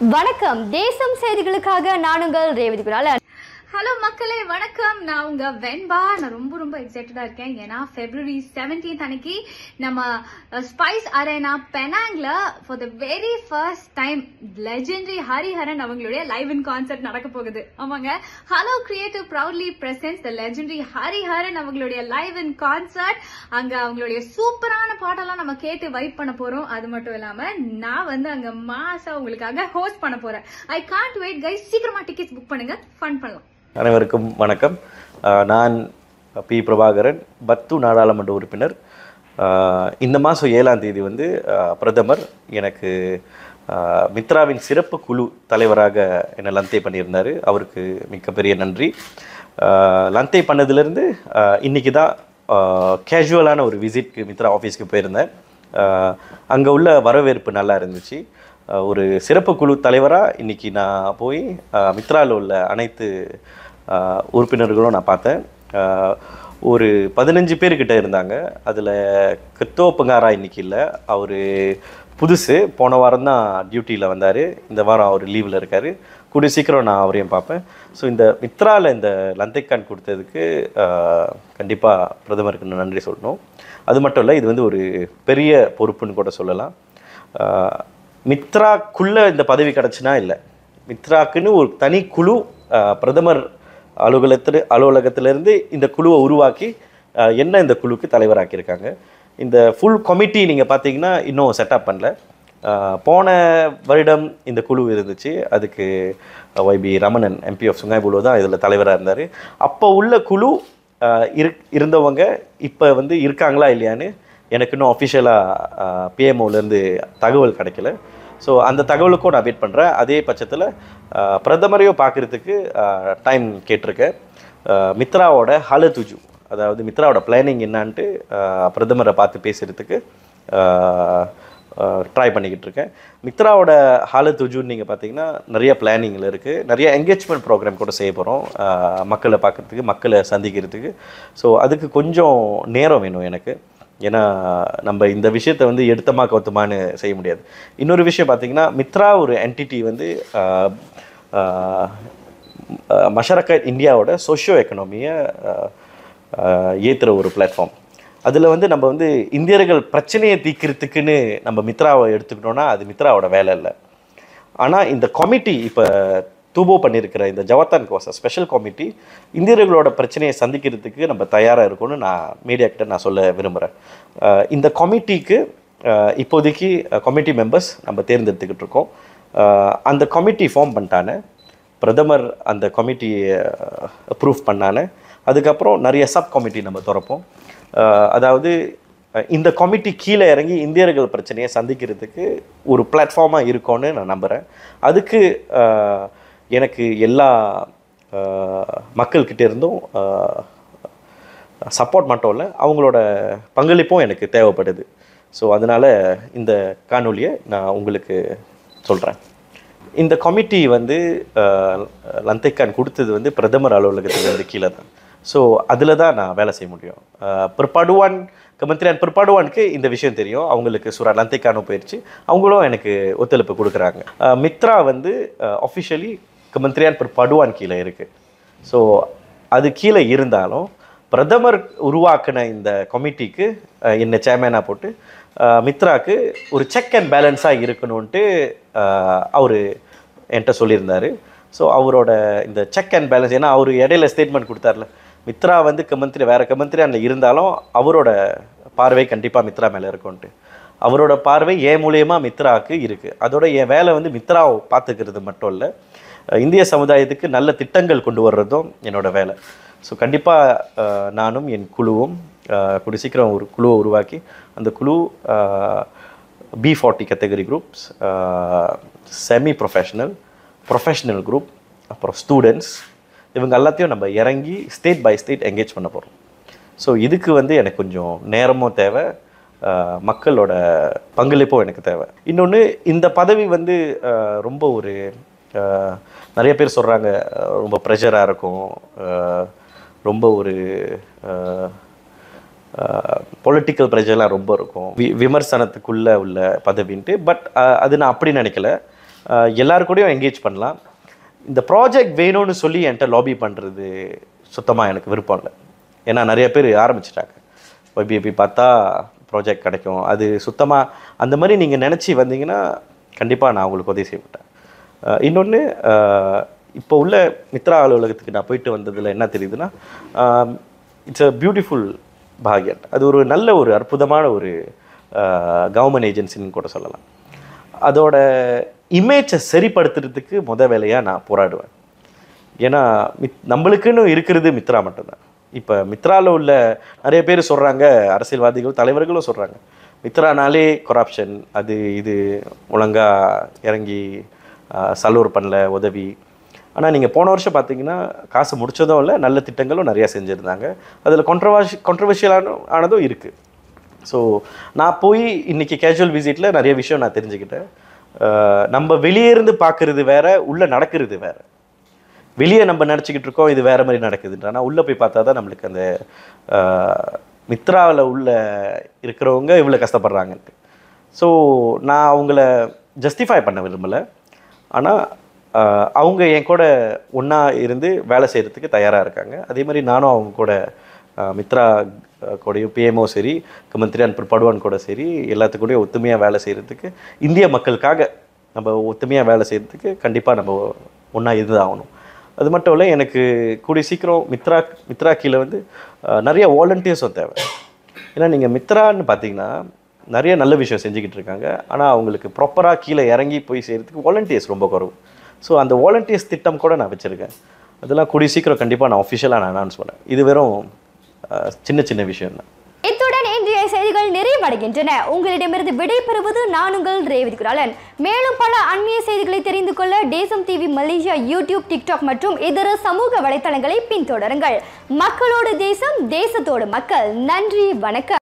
வணக்கம் தேசம் செய்திகளுக்காக நான் உங்கள் ரேவதி குரால் ஹலோ மக்களே வணக்கம் நான் உங்க வெண்பா நான் ரொம்ப ரொம்ப எக்ஸைட்டடா இருக்கேன் ஏன்னா பிப்ரவரி 17th அன்னைக்கு நம்ம ஸ்பைஸ் அரேனா பெனாங்ல for the very first time legendary Hariharan அவங்களுடைய லைவ் இன் கான்சர்ட் நடக்க போகுது ஆமாங்க hello creative proudly presents the legendary Hariharan அவங்களுடைய லைவ் இன் கான்சர்ட் அங்க அவங்களுடைய சூப்பரான பாட்டெல்லாம் நம்ம கேட்டு வைப் பண்ண போறோம் அது மட்டும் இல்லாம நான் வந்து அங்க மாசா உங்களுக்காக ஹோஸ்ட் பண்ண போறேன் ஐ காண்ட் வெயிட் கைஸ் சீக்கிரமா டிக்கெட்ஸ் புக் பண்ணுங்க ஃபன் பண்ணலாம் அனைவருக்கும் வணக்கம் அஹ் நான் பி பிரபாகரன் பத்து நாடாளுமன்ற உறுப்பினர் அஹ் இந்த மாதம் ஏழாம் தேதி வந்து அஹ் பிரதமர் எனக்கு அஹ் மித்ராவின் சிறப்பு குழு தலைவராக என்னை லந்தை பண்ணியிருந்தார் அவருக்கு மிகப்பெரிய நன்றி அஹ் லந்தை பண்ணதுலேருந்து இன்றைக்கி தான் கேஷுவலான ஒரு விசிட்க்கு மித்ரா ஆஃபீஸ்க்கு போயிருந்தேன் அங்கே உள்ள வரவேற்பு நல்லா இருந்துச்சு அஹ் ஒரு சிறப்பு குழு தலைவராக இன்னைக்கு நான் போய் அஹ் மித்ராவில் உள்ள அனைத்து அஹ் உறுப்பினர்களும் நான் பார்த்தேன் அஹ் ஒரு பதினஞ்சு பேர்கிட்ட இருந்தாங்க அதில் கிறித்தோ பங்காரா இன்னைக்கு இல்லை அவர் புதுசு போன வாரம் தான் டியூட்டியில் வந்தார் இந்த வாரம் அவர் லீவில் இருக்கார் கூடிய சீக்கிரம் நான் அவரையும் பார்ப்பேன் ஸோ இந்த மித்ராவில் இந்த லந்தைக்கான் கொடுத்ததுக்கு கண்டிப்பாக பிரதமருக்கு நான் நன்றி சொல்லணும் அது மட்டும் இல்லை இது வந்து ஒரு பெரிய பொறுப்புன்னு கூட சொல்லலாம் அஹ் மித்ராக்குள்ள இந்த பதவி கிடச்சுனா இல்லை மித்ராக்குன்னு ஒரு தனி குழு அஹ், பிரதமர் அலுவலகத்தில் அலுவலகத்திலேருந்து இந்த குழுவை உருவாக்கி அஹ், என்ன இந்த குழுக்கு தலைவராக்கியிருக்காங்க இந்த ஃபுல் கமிட்டி நீங்கள் பார்த்தீங்கன்னா இன்னும் செட்டப் பண்ணல அஹ், போன வருடம் இந்த குழு இருந்துச்சு அதுக்கு YB Ramanan MP of Sungai Buloh தான் இதில் தலைவராக இருந்தார் அப்போ உள்ள குழு அஹ், இரு இருந்தவங்க இப்போ வந்து இருக்காங்களா இல்லையான்னு எனக்கு இன்னும் அஃபிஷியலாக பிஎம்ஓலேருந்து தகவல் கிடைக்கல ஸோ அந்த தகவலுக்கும் நான் வெயிட் பண்ணுறேன் அதே பட்சத்தில் பிரதமரையும் பார்க்குறதுக்கு டைம் கேட்டிருக்கேன் அஹ், மித்ராவோட ஹல துஜு அதாவது மித்ராவோட பிளானிங் என்னான்ட்டு அஹ், பிரதமரை பார்த்து பேசுகிறதுக்கு ட்ரை பண்ணிக்கிட்டு இருக்கேன் மித்ராவோட ஹாலத் உஜூன் நீங்கள் பார்த்தீங்கன்னா நிறைய பிளானிங்கில் இருக்குது நிறைய என்கேஜ்மெண்ட் ப்ரோக்ராம் கூட செய்ய போகிறோம் மக்களை பார்க்குறதுக்கு மக்களை சந்திக்கிறதுக்கு ஸோ அதுக்கு கொஞ்சம் நேரம் வேணும் எனக்கு ஏன்னா நம்ம இந்த விஷயத்தை வந்து எடுத்தமா கவுத்தமான்னு செய்ய முடியாது இன்னொரு விஷயம் பார்த்தீங்கன்னா மித்ரா ஒரு என்டிட்டி வந்து ஆஹ், ஆஹ், ஆஹ், மஷரக்கட் இந்தியாவோட சோஷியோ எக்கனாமியை ஏற்றுற ஒரு பிளாட்ஃபார்ம் அதில் வந்து நம்ம வந்து இந்தியர்கள் பிரச்சனையை தீர்க்கிறதுக்குன்னு நம்ம மித்ராவை எடுத்துக்கிட்டோம்னா அது மித்ராவோட வேலை இல்லை ஆனால் இந்த கமிட்டி இப்போ தூபோ பண்ணியிருக்கிற இந்த ஜவத்தான் கோசா ஸ்பெஷல் கமிட்டி இந்தியர்களோட பிரச்சனையை சந்திக்கிறதுக்கு நம்ம தயாராக இருக்கணும்னு நான் மீடியா கிட்ட நான் சொல்ல விரும்புகிறேன் அஹ் இந்த கமிட்டிக்கு அஹ் இப்போதைக்கு கமிட்டி மெம்பர்ஸ் நம்ம தேர்ந்தெடுத்துக்கிட்டு இருக்கோம் அஹ் அந்த கமிட்டி ஃபார்ம் பண்ணிட்டானே பிரதமர் அந்த கமிட்டியை அப்ரூவ் பண்ணானே அதுக்கப்புறம் நிறைய சப் கமிட்டி நம்ம திறப்போம் அஹ் அதாவது அஹ் இந்த கமிட்டி கீழே இறங்கி இந்தியர்கள் பிரச்சனையை சந்திக்கிறதுக்கு ஒரு பிளாட்ஃபார்மாக இருக்கும்னு நான் நம்புகிறேன் அதுக்கு அஹ், எனக்கு எல்லா அஹ், மக்கள்கிட்ட இருந்தும் சப்போர்ட் மட்டும் இல்லை அவங்களோட பங்களிப்பும் எனக்கு தேவைப்படுது ஸோ அதனால் இந்த காணொலியை நான் உங்களுக்கு சொல்கிறேன் இந்த கமிட்டி வந்து அஹ், லந்தைக்கான் கொடுத்தது வந்து பிரதமர் அலுவலகத்திலிருந்து கீழே தான் ஸோ அதில் தான் நான் வேலை செய்ய முடியும் அஹ், பிற்பாடுவான் கமந்திரியான் பிற்பாடுவானுக்கு இந்த விஷயம் தெரியும் அவங்களுக்கு சுரா லந்தைக்கானும் போயிடுச்சு அவங்களும் எனக்கு ஒத்துழைப்பு கொடுக்குறாங்க அஹ், மித்ரா வந்து அஃபிஷியலி கமந்திரியான் பிற்பாடுவான் கீழே இருக்குது ஸோ அது கீழே இருந்தாலும் பிரதமர் உருவாக்கின இந்த கமிட்டிக்கு அஹ், என்னை சேர்மேனாக போட்டு அஹ், மித்ராக்கு ஒரு செக் அண்ட் பேலன்ஸாக இருக்கணும்ன்ட்டு அவர் என்கிட்ட சொல்லியிருந்தாரு ஸோ அவரோட இந்த செக் அண்ட் பேலன்ஸ் ஏன்னா அவர் இடையில ஸ்டேட்மெண்ட் கொடுத்தார்ல மித்ரா வந்து கமந்திரி வேறு கமந்திரியானில் இருந்தாலும் அவரோட பார்வை கண்டிப்பாக மித்ரா மேலே இருக்கும்ன்ட்டு அவரோட பார்வை என் மூலியமா மித்ராவுக்கு இருக்குது அதோட என் வேலை வந்து மித்ராவை பார்த்துக்கிறது மட்டும் இல்லை இந்திய சமுதாயத்துக்கு நல்ல திட்டங்கள் கொண்டு வர்றதும் என்னோட வேலை ஸோ கண்டிப்பாக நானும் என் குழுவும் அஹ், கூடிய சீக்கிரம் ஒரு குழுவை உருவாக்கி அந்த குழு B forty category groups semi professional professional group அப்புறம் ஸ்டூடெண்ட்ஸ் இவங்க எல்லாத்தையும் நம்ம இறங்கி ஸ்டேட் பை ஸ்டேட் என்கேஜ் பண்ண போகிறோம் ஸோ இதுக்கு வந்து எனக்கு கொஞ்சம் நேரமும் தேவை அஹ், மக்களோட பங்களிப்பும் எனக்கு தேவை இன்னொன்று இந்த பதவி வந்து அஹ், ரொம்ப ஒரு அஹ், நிறைய பேர் சொல்கிறாங்க ரொம்ப ப்ரெஷராக இருக்கும் அஹ், ரொம்ப ஒரு பொலிட்டிக்கல் ப்ரெஷர்லாம் ரொம்ப இருக்கும் வி விமர்சனத்துக்குள்ளே உள்ள பதவின்ட்டு பட் அது நான் அப்படி நினைக்கல அஹ், எல்லாரு கூடயும் என்கேஜ் பண்ணலாம் இந்த ப்ராஜெக்ட் வேணும்னு சொல்லி என்கிட்ட லாபி பண்ணுறது சுத்தமாக எனக்கு விருப்பம் இல்லை ஏன்னா நிறைய பேர் ஆரம்பிச்சிட்டாங்க ஒய்பிஎபி பார்த்தா ப்ராஜெக்ட் கிடைக்கும் அது சுத்தமாக அந்த மாதிரி நீங்கள் நினச்சி வந்தீங்கன்னா கண்டிப்பாக நான் உங்களுக்கு உதவி செய்யப்பட்டேன் இன்னொன்று இப்போ உள்ள மித்ரா அலுவலகத்துக்கு நான் போயிட்டு வந்ததில் என்ன தெரியுதுன்னா இட்ஸ் அ பியூட்டிஃபுல் பாகியன் அது ஒரு நல்ல ஒரு அற்புதமான ஒரு கவர்மெண்ட் ஏஜென்சின்னு கூட சொல்லலாம் அதோட இமேஜை சரிப்படுத்துறதுக்கு முத வேலையாக நான் போராடுவேன் ஏன்னா மித் நம்மளுக்குன்னு இருக்கிறது மித்ரா மட்டும்தான் இப்போ மித்ராவில் உள்ள நிறைய பேர் சொல்கிறாங்க அரசியல்வாதிகள் தலைவர்களும் சொல்கிறாங்க மித்ரானாலே கொரப்ஷன் அது இது ஒழுங்காக இறங்கி சலூர் பண்ணல உதவி ஆனால் நீங்கள் போன வருஷம் பார்த்தீங்கன்னா காசு முடிச்சதும் இல்லை நல்ல திட்டங்களும் நிறையா செஞ்சுருந்தாங்க அதில் கான்ட்ரவர்ஷி கான்ட்ரவர்ஷியலான ஆனதும் இருக்குது ஸோ நான் போய் இன்னைக்கு கேஷுவல் விசிட்டில் நிறைய விஷயம் நான் தெரிஞ்சுக்கிட்டேன் அஹ் நம்ம வெளியே இருந்து பார்க்குறது வேற உள்ளே நடக்கிறது வேற வெளியே நம்ம நினச்சிக்கிட்டு இருக்கோம் இது வேற மாதிரி நடக்குதுன்ற ஆனால் உள்ளே போய் பார்த்தா தான் நம்மளுக்கு அந்த மித்ராவில் உள்ள இருக்கிறவங்க இவ்வளோ கஷ்டப்படுறாங்கன்ட்டு ஸோ நான் அவங்கள ஜஸ்டிஃபை பண்ண விரும்பலை ஆனால் அவங்க என் கூட ஒன்றா இருந்து வேலை செய்கிறதுக்கு தயாராக இருக்காங்க அதே மாதிரி நானும் அவங்க கூட அஹ், மித்ரா அஹ், கூடயும் பிஎம்ஓ சரி மந்திரி அன்பு படுவான் கூட சரி எல்லாத்துக்கூடயும் ஒத்துமையாக வேலை செய்கிறதுக்கு இந்திய மக்களுக்காக நம்ம ஒத்துமையாக வேலை செய்கிறதுக்கு கண்டிப்பாக நம்ம ஒன்றா இருந்து ஆகணும் அது மட்டும் இல்லை எனக்கு கூடிய சீக்கிரம் மித்ரா மித்ரா கீழே வந்து அஹ், நிறைய வாலண்டியர்ஸும் தேவை ஏன்னா நீங்கள் மித்ரான்னு பார்த்தீங்கன்னா நிறைய நல்ல விஷயம் செஞ்சுக்கிட்டு இருக்காங்க ஆனால் அவங்களுக்கு ப்ராப்பராக கீழே இறங்கி போய் செய்கிறதுக்கு வாலண்டியர்ஸ் ரொம்ப குறவு ஸோ அந்த வாலண்டியர்ஸ் திட்டம் கூட நான் வச்சுருக்கேன் அதெல்லாம் கூடிய சீக்கிரம் கண்டிப்பாக நான் ஒஃபிஷியலாக நான் அனௌன்ஸ் பண்ணேன் இது வெறும் அஹ், சின்ன சின்ன விஷயம் தான் இத்துடன் இன்றைய செய்திகள் நிறைவடைகின்றன உங்களிடமிருந்து விடை பெறுவது நான் உங்கள் ரேவதி குராலன் மேலும் பல அந்நிய செய்திகளை தெரிந்து கொள்ள தேசம் டிவி மலேசியா யூடியூப் டிக்டாக் மற்றும் இதர சமூக வலைத்தளங்களை பின்தொடருங்கள் மக்களோடு தேசம் தேசத்தோடு மக்கள் நன்றி வணக்கம்